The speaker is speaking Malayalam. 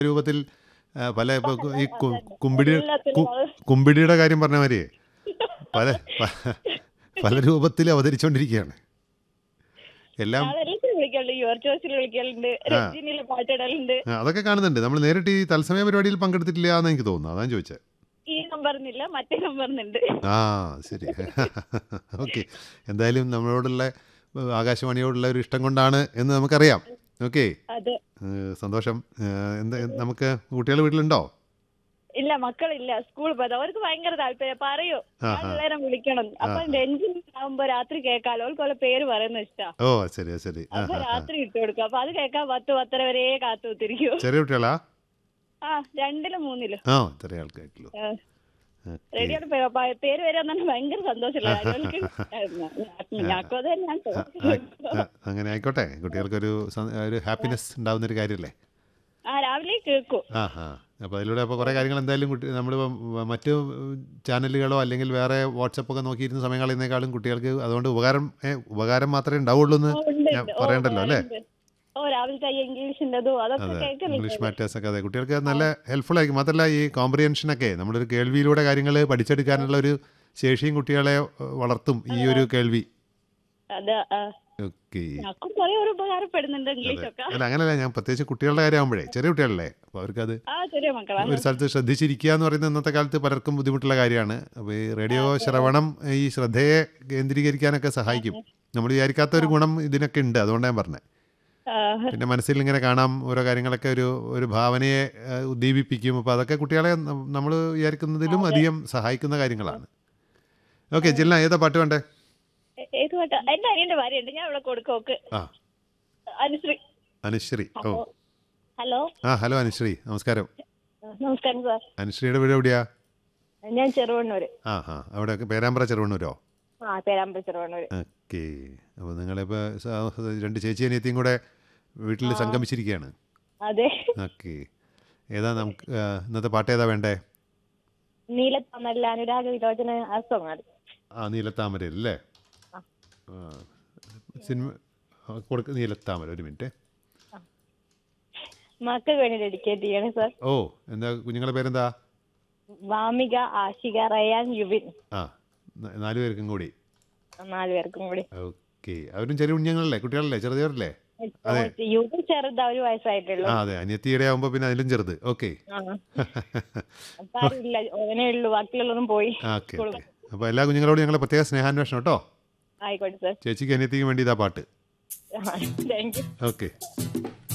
രൂപത്തിൽ ആ, പല ഇപ്പൊ ഈ കു- കുമ്പിടി എല്ലാത്തിലും കു- കുമ്പിടിയുടെ കാര്യം പറഞ്ഞ മാതിരിയേ പല പ- പല രൂപത്തിൽ അവതരിച്ചുകൊണ്ടിരിക്കുകയാണ് എല്ലാം അതെല്ലാത്തിനും വിളിക്കലുണ്ട് യുവർ ചോയ്സിൽ വിളിക്കലുണ്ട് രജനിയിൽ പാട്ടിടലുണ്ട് ആ, അതൊക്കെ കാണുന്നുണ്ട് നമ്മൾ നേരിട്ട് ഈ തത്സമയ പരിപാടിയിൽ പങ്കെടുത്തിട്ടില്ല എന്ന് എനിക്ക് തോന്നുന്നു അതാണ് ചോദിച്ചത് ഈ നമ്പറിനില്ല മറ്റേ നമ്പറിനുണ്ട് ആ ശരി ഓക്കെ എന്തായാലും നമ്മളോടുള്ള ഏഹ്, ആകാശവാണിയോടുള്ള ഒരു ഇഷ്ടം കൊണ്ടാണ് എന്ന് നമുക്കറിയാം ഓക്കെ അതെ സന്തോഷം ഏഹ്, എന്താ നമുക്ക് കുട്ടികൾ വീട്ടിലുണ്ടോ ഇല്ല മക്കളില്ല സ്കൂളിൽ പോയത് അവർക്ക് ഭയങ്കര താല്പര്യം പറയൂ ആ, ഞാൻ പിള്ളേരെ വിളിക്കണം അപ്പൊ രഞ്ജിൻ ആവുമ്പോ രാത്രി കേൾക്കാലോ ഓൾക്കുള്ള പേര് പറയുന്ന ഇഷ്ടാ ഓ ശരി ശരി ആ അപ്പൊ രാത്രി ഇട്ട് കൊടുക്കും അപ്പൊ അത് കേൾക്കാൻ പത്ത് പത്തര വരെ കാത്തു കുത്തിരിക്കും ചെറിയ കുട്ടികളാ ആ രണ്ടിലും മൂന്നിലും ആ ചെറിയ ആൾക്കാരുള്ളൂ റേഡിയോയുടെ പേര് വരെ തന്നെ ഭയങ്കര സന്തോഷമുള്ള കാര്യങ്ങൾക്ക് ഞാക്കും അത് തന്നെയാണ് അങ്ങനെ ആയിക്കോട്ടെ കുട്ടികൾക്കൊരു സ- ഒരു ഹാപ്പിനെസ് ഉണ്ടാവുന്ന ഒരു കാര്യമല്ലേ ആ രാവിലെ കേൾക്കും ആ ആ അപ്പോൾ അതിലൂടെ അപ്പോൾ കുറേ കാര്യങ്ങൾ എന്തായാലും കുട്ടി നമ്മൾ മറ്റു ചാനലുകളോ അല്ലെങ്കിൽ വേറെ വാട്സപ്പൊക്കെ നോക്കിയിരുന്ന സമയം കളയുന്നേക്കാളും കുട്ടികൾക്ക് അതുകൊണ്ട് ഉപകാരം ഏ, ഉപകാരം മാത്രമേ ഉണ്ടാവുള്ളൂ എന്ന് ഓ, ഉണ്ട്, ഞാൻ ഉണ്ട്. ഓ, പറയണ്ടല്ലോ അല്ലേ ഉണ്ട്. ഓ രാവിലത്തെ ഈ ഇംഗ്ലീഷിൻ്റെതും അതൊക്കെ അതെ കേൾക്കുന്നില്ല ഇംഗ്ലീഷ് മാറ്റേഴ്സ് ഒക്കെ അതെ കുട്ടികൾക്ക് നല്ല ഹെൽപ്ഫുൾ ആയിരിക്കും മാത്രമല്ല ഈ കോംപ്രിഹെൻഷനൊക്കെ നമ്മളൊരു കേൾവിയിലൂടെ കാര്യങ്ങൾ പഠിച്ചെടുക്കാനുള്ള ഒരു ശേഷിയും കുട്ടികളെ ഏഹ്, വളർത്തും ഈ ഒരു കേൾവി അതെ ആ. ഓക്കെ ഞങ്ങൾക്കും കുറെ ഒരു ഉപകാരപ്പെടുന്നുണ്ട് ഇംഗ്ലീഷൊക്കെ അല്ല അങ്ങനെയല്ല ഞാൻ പ്രത്യേകിച്ച് കുട്ടികളുടെ കാര്യമാകുമ്പോഴേ ചെറിയ കുട്ടികളല്ലേ അപ്പോൾ അവർക്കത് ആ ചെറിയ മക്കളാ ഒരു സ്ഥലത്ത് ശ്രദ്ധിച്ചിരിക്കുക എന്ന് പറയുന്നത് ഇന്നത്തെ കാലത്ത് പലർക്കും ബുദ്ധിമുട്ടുള്ള കാര്യമാണ് അപ്പോൾ ഈ റേഡിയോ ശ്രവണം ഈ ശ്രദ്ധയെ കേന്ദ്രീകരിക്കാനൊക്കെ സഹായിക്കും നമ്മൾ വിചാരിക്കാത്ത ഒരു ഗുണം ഇതിനൊക്കെ ഉണ്ട് അതുകൊണ്ടാണ് ഞാൻ പറഞ്ഞത് ആ, പിന്നെ മനസ്സിൽ ഇങ്ങനെ കാണാം ഓരോ കാര്യങ്ങളൊക്കെ ഒരു ഒരു ഭാവനയെ ഏഹ്, ഉദ്ദീപിപ്പിക്കും അപ്പോൾ അതൊക്കെ കുട്ടികളെ നമ്മൾ വിചാരിക്കുന്നതിലും അധികം സഹായിക്കുന്ന കാര്യങ്ങളാണ് ഓക്കെ ജില്ല ഏതാ പാട്ട് വേണ്ടേ ഏ- ഏത് പാട്ടാ എന്റെ അനിയന്റെ ഭാര്യയുണ്ട് ഞാൻ ഇവിടെ കൊടുക്കും ഓക്ക് ആ അനുശ്രീ അനുശ്രീ ഓ ഹലോ ആ ഹലോ അനുശ്രീ നമസ്കാരം നമസ്കാരം സാർ അനുശ്രീയുടെ വീട് എവിടെയാ ഞാൻ ചെറുവണ്ണൂര് ആ ആ അവിടെ പേരാമ്പ്ര ചെറുവണ്ണൂരോ ആ പേരാമ്പ്ര ചെറുവണ്ണൂര് ഓക്കെ അപ്പോൾ നിങ്ങളിപ്പോൾ രണ്ട് ചേച്ചി അനിയത്തിയും കൂടെ വീട്ടിൽ സംഗമിച്ചിരിക്കുകയാണ് അതെ ഓക്കെ ഏതാ നമുക്ക് ആ, ഇന്നത്തെ പാട്ട് ഏതാ വേണ്ടേ നീലത്തമല്ല അനുരാഗ വിലോചന ആ സോങ് അത് ആ നീലത്താമര അല്ലേ ആ. ആ സിനിമ ആ, കൊടുക്ക നീലത്താമര ഒരു മിനിറ്റ് മക്കൾക്ക് വേണ്ടി ഡെഡിക്കേറ്റ് ചെയ്യണേ സാർ ഓ എന്താ കുഞ്ഞുങ്ങളുടെ പേരെന്താ വാമിക ആഷിക റയാൻ യുബിൻ ആ ന- നാല് പേർക്കും കൂടി നാല് പേർക്കും കൂടി ഓക്കെ അവരും ചെറിയ കുഞ്ഞുങ്ങളല്ലേ കുട്ടികളല്ലേ ചെറുതേവരല്ലേ അതെ. യുബിൻ ചെറുതാ ഒരു വയസ്സായിട്ടുള്ളൂ ആ അതെ അനിയത്തിയുടെ ആകുമ്പോൾ പിന്നെ അതിലും ചെറുത് ഓക്കെ ആ അപ്പൊ ആരുമില്ല ഓനെ ഉള്ളൂ ബാക്കിയുള്ളതും പോയി ഓക്കെ ഓക്കെ അപ്പോൾ എല്ലാ കുഞ്ഞുങ്ങളോടും ഞങ്ങൾ പ്രത്യേക സ്നേഹാന്വേഷണം കേട്ടോ ആയിക്കോട്ടെ സാർ ചേച്ചിക്ക് അനിയത്തിക്ക് വേണ്ടി ഇതാ പാട്ട് താങ്ക് യു ഓക്കെ